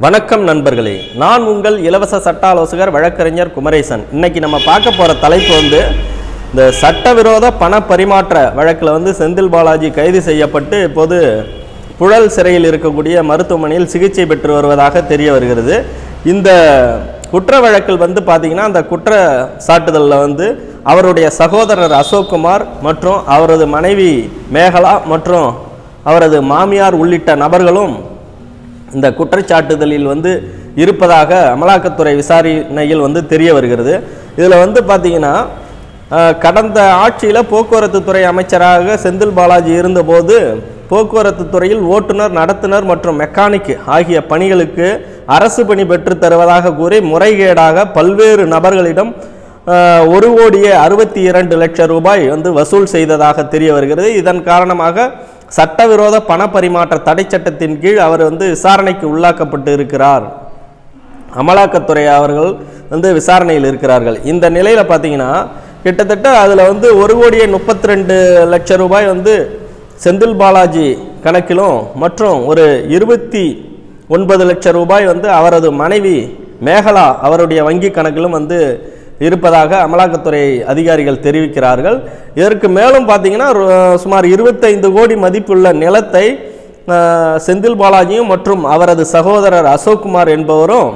வணக்கம் நண்பர்களே நான் உங்கள் இலவச சட்ட ஆலோசகர் வழக்கறிஞர் குமரேசன் இன்னைக்கு நம்ம பார்க்க போகிற தலைப்பு வந்து இந்த சட்டவிரோத பண பரிமாற்ற வழக்கில் வந்து செந்தில் பாலாஜி கைது செய்யப்பட்டு இப்போது புழல் சிறையில் இருக்கக்கூடிய மருத்துவமனையில் சிகிச்சை பெற்று வருவதாக தெரிய வருகிறது இந்த குற்ற வழக்கில் வந்து பார்த்தீங்கன்னா அந்த குற்ற சாட்டுதலில் வந்து அவருடைய சகோதரர் அசோக்குமார் மற்றும் அவரது மனைவி மேகலா மற்றும் அவரது மாமியார் உள்ளிட்ட நபர்களும் இந்த குற்றச்சாட்டுதலில் வந்து இருப்பதாக அமலாக்கத்துறை விசாரணையில் வந்து தெரிய வருகிறது இதில் வந்து பார்த்தீங்கன்னா அஹ், கடந்த ஆட்சியில் போக்குவரத்து துறை அமைச்சராக செந்தில் பாலாஜி இருந்தபோது போக்குவரத்து துறையில் ஓட்டுநர் நடத்துனர் மற்றும் மெக்கானிக் ஆகிய பணிகளுக்கு அரசு பணி பெற்றுத் தருவதாக கூறி முறைகேடாக பல்வேறு நபர்களிடம் அஹ், ஒரு கோடியே அறுபத்தி இரண்டு லட்சம் ரூபாய் வந்து வசூல் செய்ததாக தெரிய வருகிறது இதன் காரணமாக சட்டவிரோத பண பரிமாற்ற தடை சட்டத்தின் கீழ் அவர் வந்து விசாரணைக்கு உள்ளாக்கப்பட்டு இருக்கிறார் அமலாக்கத்துறை அவர்கள் வந்து விசாரணையில் இருக்கிறார்கள் இந்த நிலையில் பார்த்தீங்கன்னா கிட்டத்தட்ட அதில் வந்து ஒரு கோடியே முப்பத்தி ரெண்டு லட்சம் ரூபாய் வந்து செந்தில் பாலாஜி கணக்கிலும் மற்றும் ஒரு இருபத்தி ஒன்பது லட்சம் ரூபாய் வந்து அவரது மனைவி மேகலா அவருடைய வங்கி கணக்கிலும் வந்து இருப்பதாக அமலாக்கத்துறை அதிகாரிகள் தெரிவிக்கிறார்கள் இதற்கு மேலும் பார்த்தீங்கன்னா ஒரு- சுமார் இருபத்தைந்து கோடி மதிப்புள்ள நிலத்தை அஹ், செந்தில் பாலாஜியும் மற்றும் அவரது சகோதரர் அசோக்குமார் என்பவரும்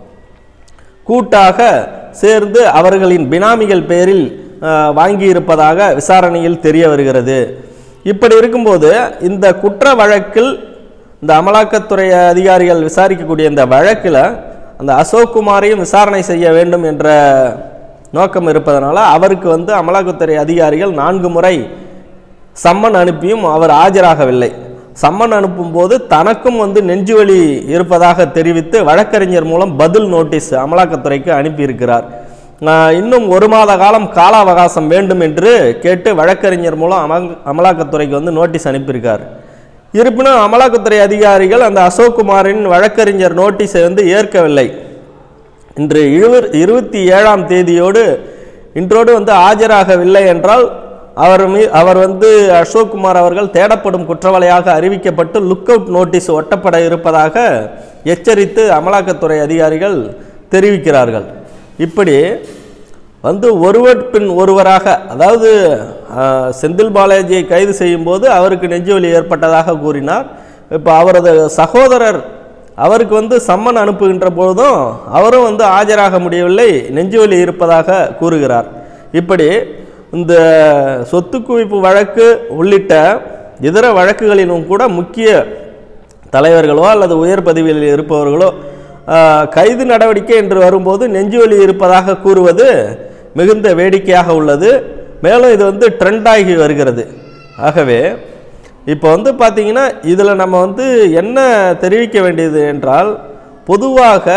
கூட்டாக சேர்ந்து அவர்களின் பினாமிகள் பேரில் அஹ், வாங்கியிருப்பதாக விசாரணையில் தெரிய வருகிறது இப்படி இருக்கும்போது இந்த குற்ற வழக்கில் இந்த அமலாக்கத்துறை அதிகாரிகள் விசாரிக்கக்கூடிய இந்த வழக்கில் அந்த அசோக்குமாரையும் விசாரணை செய்ய வேண்டும் என்ற நோக்கம் இருப்பதனால அவருக்கு வந்து அமலாக்கத்துறை அதிகாரிகள் நான்கு முறை சம்மன் அனுப்பியும் அவர் ஆஜராகவில்லை சம்மன் அனுப்பும்போது தனக்கும் வந்து நெஞ்சுவலி இருப்பதாக தெரிவித்து வழக்கறிஞர் மூலம் பதில் நோட்டீஸ் அமலாக்கத்துறைக்கு அனுப்பியிருக்கிறார் ஆஹ் இன்னும் ஒரு மாத காலம் கால அவகாசம் வேண்டும் என்று கேட்டு வழக்கறிஞர் மூலம் அமல் அமலாக்கத்துறைக்கு வந்து நோட்டீஸ் அனுப்பியிருக்கார் இருப்பினும் அமலாக்கத்துறை அதிகாரிகள் அந்த அசோக்குமாரின் வழக்கறிஞர் நோட்டீஸை வந்து ஏற்கவில்லை இன்று இருவர் இருபத்தி ஏழாம் தேதியோடு இன்றோடு வந்து ஆஜராகவில்லை என்றால் அவர் மீ அவர் வந்து அசோக்குமார் அவர்கள் தேடப்படும் குற்றவாளியாக அறிவிக்கப்பட்டு லுக் அவுட் நோட்டீஸ் ஒட்டப்பட இருப்பதாக எச்சரித்து அமலாக்கத்துறை அதிகாரிகள் தெரிவிக்கிறார்கள் இப்படி வந்து ஒருவர் பின் ஒருவராக அதாவது ஆஹ், செந்தில் பாலாஜியை கைது செய்யும்போது அவருக்கு நெஞ்சுவலி ஏற்பட்டதாக கூறினார் இப்போ அவரது சகோதரர் அவருக்கு வந்து சம்மன் அனுப்புகின்ற பொழுதும் அவரும் வந்து ஆஜராக முடியவில்லை நெஞ்சுவலி இருப்பதாக கூறுகிறார் இப்படி இந்த சொத்து குவிப்பு வழக்கு உள்ளிட்ட இதர வழக்குகளிலும் கூட முக்கிய தலைவர்களோ அல்லது உயர் பதவியில் இருப்பவர்களோ ஆஹ், கைது நடவடிக்கை என்று வரும்போது நெஞ்சுவலி இருப்பதாக கூறுவது மிகுந்த வேடிக்கையாக உள்ளது மேலும் இது வந்து ட்ரெண்ட் ஆகி வருகிறது ஆகவே இப்போ வந்து பார்த்தீங்கன்னா இதில் நம்ம வந்து என்ன தெரிவிக்க வேண்டியது என்றால் பொதுவாக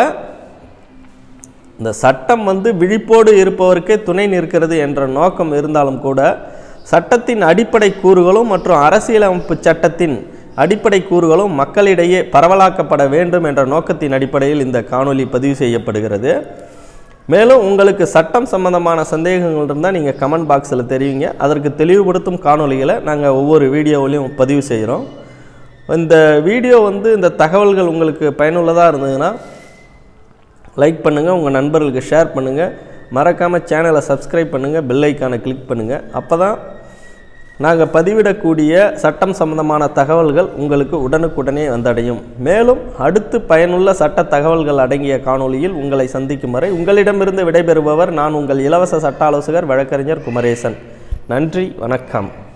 இந்த சட்டம் வந்து விழிப்போடு இருப்பவருக்கே துணை நிற்கிறது என்ற நோக்கம் இருந்தாலும் கூட சட்டத்தின் அடிப்படை கூறுகளும் மற்றும் அரசியலமைப்பு சட்டத்தின் அடிப்படை கூறுகளும் மக்களிடையே பரவலாக்கப்பட வேண்டும் என்ற நோக்கத்தின் அடிப்படையில் இந்த காணொளி பதிவு செய்யப்படுகிறது மேலும் உங்களுக்கு சட்டம் சம்பந்தமான சந்தேகங்கள் இருந்தால் நீங்கள் கமெண்ட் பாக்ஸில் தெரிவிங்க அதற்கு தெளிவுபடுத்தும் காணொளிகளை நாங்கள் ஒவ்வொரு வீடியோவிலையும் பதிவு செய்கிறோம் இந்த வீடியோ வந்து இந்த தகவல்கள் உங்களுக்கு பயனுள்ளதாக இருந்ததுன்னா லைக் பண்ணுங்கள் உங்கள் நண்பர்களுக்கு ஷேர் பண்ணுங்கள் மறக்காமல் சேனலை சப்ஸ்கிரைப் பண்ணுங்கள் பெல் ஐக்கானை கிளிக் பண்ணுங்கள் அப்போ தான் நாங்கள் பதிவிடக்கூடிய சட்டம் சம்பந்தமான தகவல்கள் உங்களுக்கு உடனுக்குடனே வந்தடையும் மேலும் அடுத்து பயனுள்ள சட்ட தகவல்கள் அடங்கிய காணொளியில் உங்களை சந்திக்கும் வரை உங்களிடமிருந்து விடைபெறுபவர் நான் உங்கள் இலவச சட்ட ஆலோசகர் வழக்கறிஞர் குமரேசன் நன்றி வணக்கம்